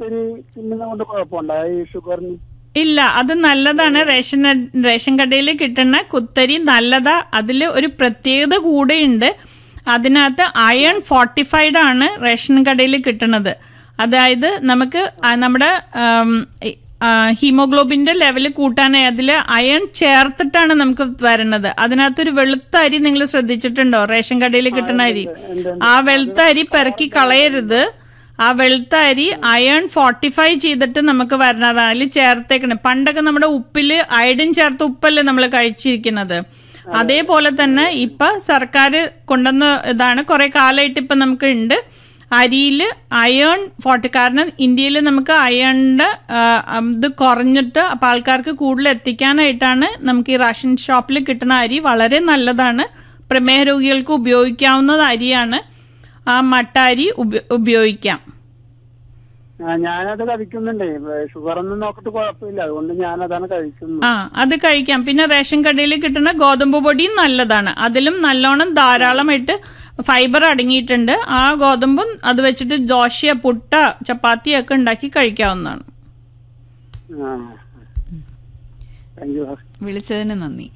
കുത്തരി തിന്നുന്നതുകൊണ്ട് കുഴപ്പമുണ്ടോ ഈ ഷുഗറിന് ഇല്ല അത് നല്ലതാണ് റേഷൻ റേഷൻ കടയിൽ കിട്ടുന്ന കുത്തരി നല്ലതാ അതിൽ ഒരു പ്രത്യേകത കൂടെയുണ്ട് അതിനകത്ത് അയൺ ഫോർട്ടിഫൈഡ് ആണ് റേഷൻ കടയിൽ കിട്ടുന്നത് അതായത് നമുക്ക് ആ നമ്മുടെ ആം, ഈ, ആ, ഹീമോഗ്ലോബിന്റെ ലെവൽ കൂട്ടാനായി അതിൽ അയൺ ചേർത്തിട്ടാണ് നമുക്ക് വരണത് അതിനകത്തൊരു വെളുത്ത അരി നിങ്ങൾ ശ്രദ്ധിച്ചിട്ടുണ്ടോ റേഷൻ കടയിൽ കിട്ടുന്ന അരി ആ വെളുത്ത അരി പെറുക്കി കളയരുത് ആ വെളുത്ത അരി അയൺ ഫോർട്ടിഫൈ ചെയ്തിട്ട് നമുക്ക് വരണതാണ് അതിൽ ചേർത്തേക്കണം പണ്ടൊക്കെ നമ്മുടെ ഉപ്പില് അയഡിൻ ചേർത്ത ഉപ്പല്ലേ നമ്മൾ കഴിച്ചിരിക്കുന്നത് അതേപോലെ തന്നെ ഇപ്പൊ സർക്കാർ കൊണ്ടുവന്ന ഇതാണ് കുറെ കാലമായിട്ട് ഇപ്പൊ നമുക്ക് ഉണ്ട് അരിയിൽ അയേൺ ഫോർട്ടി കാരണം ഇന്ത്യയിൽ നമുക്ക് അയേണിന്റെ ഇത് കുറഞ്ഞിട്ട് അപ്പോൾ ആൾക്കാർക്ക് കൂടുതൽ എത്തിക്കാനായിട്ടാണ് നമുക്ക് ഈ റേഷൻ ഷോപ്പിൽ കിട്ടുന്ന അരി വളരെ നല്ലതാണ് പ്രമേഹ രോഗികൾക്ക് ഉപയോഗിക്കാവുന്ന അരിയാണ് ആ മട്ട അരി ഉപ- ഉപയോഗിക്കാം ആ, ഞാനത് കഴിക്കുന്നുണ്ടേ ഷുഗർ ഒന്നും നോക്കിട്ട് കുഴപ്പമില്ല അതുകൊണ്ട് ഞാനതാണ് കഴിക്കുന്നത് ആ അത് കഴിക്കാം പിന്നെ റേഷൻ കടയിൽ കിട്ടുന്ന ഗോതമ്പ് പൊടിയും നല്ലതാണ് അതിലും നല്ലോണം ധാരാളമായിട്ട് ഫൈബർ അടങ്ങിയിട്ടുണ്ട് ആ ഗോതമ്പും അത് വെച്ചിട്ട് ദോശ പുട്ട ചപ്പാത്തിയൊക്കെ ഉണ്ടാക്കി കഴിക്കാവുന്നതാണ് ആ താങ്ക് യു വിളിച്ചതിന് നന്ദി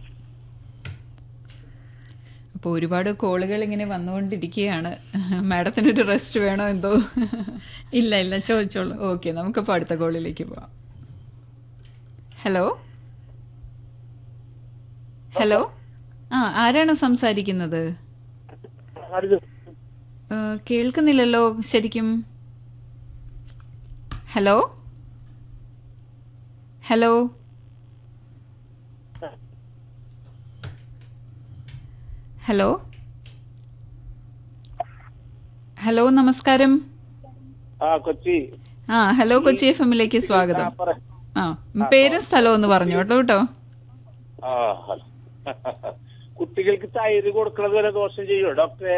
അപ്പോൾ ഒരുപാട് കോളുകൾ ഇങ്ങനെ വന്നുകൊണ്ടിരിക്കുകയാണ് മാഡത്തിനൊരു റെസ്റ്റ് വേണോ എന്തോ ഇല്ല ഇല്ല ചോദിച്ചോളൂ ഓക്കെ നമുക്കപ്പോൾ അടുത്ത കോളിലേക്ക് പോവാം ഹലോ ഹലോ ആ ആരാണ് സംസാരിക്കുന്നത് ഏ, കേൾക്കുന്നില്ലല്ലോ ശരിക്കും ഹലോ ഹലോ ഹലോ ഹലോ നമസ്കാരം ആ കൊച്ചി ആ ഹലോ കൊച്ചി എഫ് എമ്മിലേക്ക് സ്വാഗതം പറ ആ പേരും സ്ഥലവും ഒന്ന് പറഞ്ഞു കേട്ടോ കേട്ടോ ആ കുട്ടികൾക്ക് തൈര് കൊടുക്കുന്നത് വരെ ദോഷം ചെയ്യോ ഡോക്ടറെ